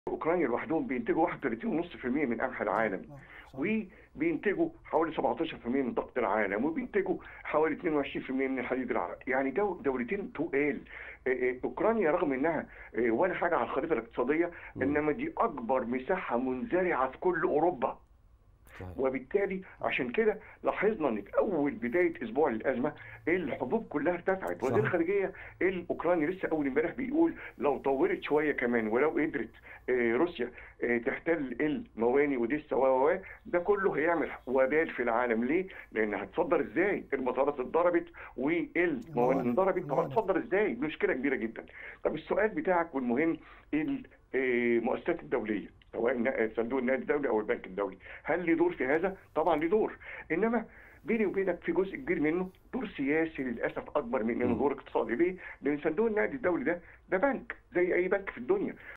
اوكرانيا لوحدهم بينتجوا 31.5% من قمح العالم وبينتجوا حوالي 17% من طاقه العالم وبينتجوا حوالي 22% من الحديد العالم يعني دو دولتين تقال اوكرانيا رغم انها ولا حاجه على الخريطه الاقتصاديه انما دي اكبر مساحه منزرعه في كل اوروبا صحيح. وبالتالي عشان كده لاحظنا ان في اول بدايه اسبوع للازمه الحبوب كلها ارتفعت وزير صح. الخارجيه الاوكراني لسه اول امبارح بيقول لو طورت شويه كمان ولو قدرت آه، روسيا آه، تحتل المواني وديسا و و ده كله هيعمل وبال في العالم ليه؟ لان هتصدر ازاي؟ المطارات اتضربت والمواني الموانئ. انضربت طب الموانئ. هتصدر ازاي؟ دي مشكله كبيره جدا. طب السؤال بتاعك والمهم المؤسسات الدوليه سواء نا- صندوق النقد الدولي او البنك الدولي هل ليه دور في هذا؟ طبعا ليه دور انما بيني وبينك في جزء كبير منه دور سياسي للاسف اكبر من انه مم. دور اقتصادي ليه؟ لان صندوق النقد الدولي ده ده بنك زي اي بنك في الدنيا